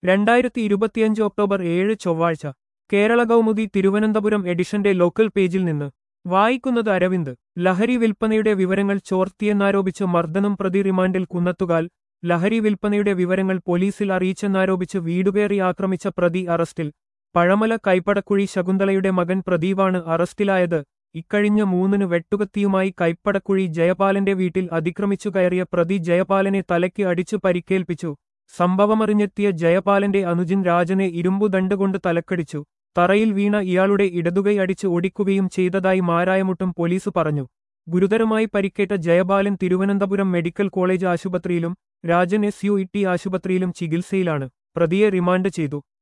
രണ്ടായിരത്തി ഇരുപത്തിയഞ്ച് ഒക്ടോബർ ഏഴ് ചൊവ്വാഴ്ച കേരള കൗമുദി തിരുവനന്തപുരം എഡിഷന്റെ ലോക്കൽ പേജിൽ നിന്ന് വായിക്കുന്നത് അരവിന്ദ് ലഹരി വിൽപ്പനയുടെ വിവരങ്ങൾ ചോർത്തിയെന്നാരോപിച്ച് മർദ്ദനം പ്രതി റിമാൻഡിൽ കുന്നത്തുകാൽ ലഹരി വിൽപ്പനയുടെ വിവരങ്ങൾ പോലീസിൽ അറിയിച്ചെന്നാരോപിച്ച് വീടുകയറി ആക്രമിച്ച പ്രതി അറസ്റ്റിൽ പഴമല കൈപ്പടക്കുഴി ശകുന്തളയുടെ മകൻ പ്രദീപാണ് അറസ്റ്റിലായത് ഇക്കഴിഞ്ഞ മൂന്നിന് വെട്ടുകത്തിയുമായി കൈപ്പടക്കുഴി ജയപാലന്റെ വീട്ടിൽ അതിക്രമിച്ചു കയറിയ പ്രതി ജയപാലനെ തലയ്ക്ക് അടിച്ചു പരിക്കേൽപ്പിച്ചു സംഭവമറിഞ്ഞെത്തിയ ജയപാലന്റെ അനുജൻ രാജനെ ഇരുമ്പുദണ്ട് കൊണ്ട് തലക്കടിച്ചു തറയിൽ വീണ ഇയാളുടെ ഇടതുകൈ അടിച്ച് ഒടിക്കുകയും ചെയ്തതായി മാരായമുട്ടും പോലീസ് പറഞ്ഞു ഗുരുതരമായി പരിക്കേറ്റ ജയപാലൻ തിരുവനന്തപുരം മെഡിക്കൽ കോളേജ് ആശുപത്രിയിലും Rajan S U E T ആശുപത്രിയിലും ചികിത്സയിലാണ് പ്രതിയെ റിമാൻഡ് ചെയ്തു